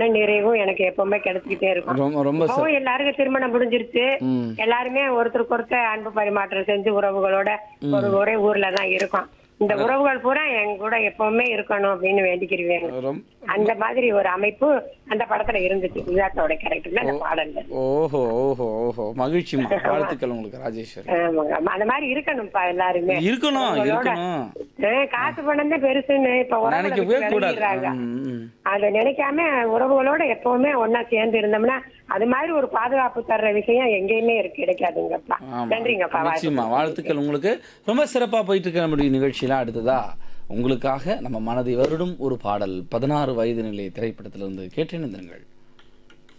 மன நிறைவும் எனக்கு எப்பவுமே கிடைச்சிக்கிட்டே இருக்கும் ரொம்ப ரொம்ப ச- இப்பவும் எல்லாருக்கும் திருமணம் முடிஞ்சிருச்சு ம் எல்லாருமே ஒருத்தருக்கு ஒருத்தர் அன்பு பரிமாற்றம் செஞ்சு உறவுகளோட ஒரு ஒரே ஊர்ல தான் இருக்கோம் இந்த உறவுகள் பூரா என் கூட எப்பவுமே இருக்கணும் அப்படின்னு வேண்டிக்கிறேன் ரொம்ப அந்த மாதிரி ஒரு அமைப்பு அந்த படத்துல இருந்துச்சு விஜயாத்தோட கேரக்டர்ல அந்த பாடல்ல ஓஹோ ஓஹோ ஓஹோ மகிழ்ச்சிமா வாழ்த்துக்கள் உங்களுக்கு ராஜேஸ்வரி ஆமாங்க. அந்த மாதிரி இருக்கணும்ப்பா எல்லாருமே இருக்கணும் உங்களோட- இருக்கணும் ஆ, காசு பணம் தான் பெருசுன்னு இப்ப உறவுகளை நினைக்கவே விட்டு கூடாது விலகிடுறாங்க. ம், ம். அதை நினைக்காம உறவுகளோட எப்பவுமே ஒன்னா சேர்ந்து இருந்தோம்னா அது மாதிரி ஒரு பாதுகாப்பு தர்ற விஷயம் எங்கேயுமே இருக்கு கிடைக்காதுங்கப்பா ஆமா. நன்றிங்கப்பா நிச்சயமா வாழ்த்துக்கள் உங்களுக்கு ரொம்ப சிறப்பா போயிட்டு இருக்க நம்முடைய நிகழ்ச்சியில அடுத்ததா உங்களுக்காக நம்ம மனதை வருடும் ஒரு பாடல் பதினாறு வயது நிலை திரைப்படத்திலிருந்து கேட்டிருந்தீர்கள்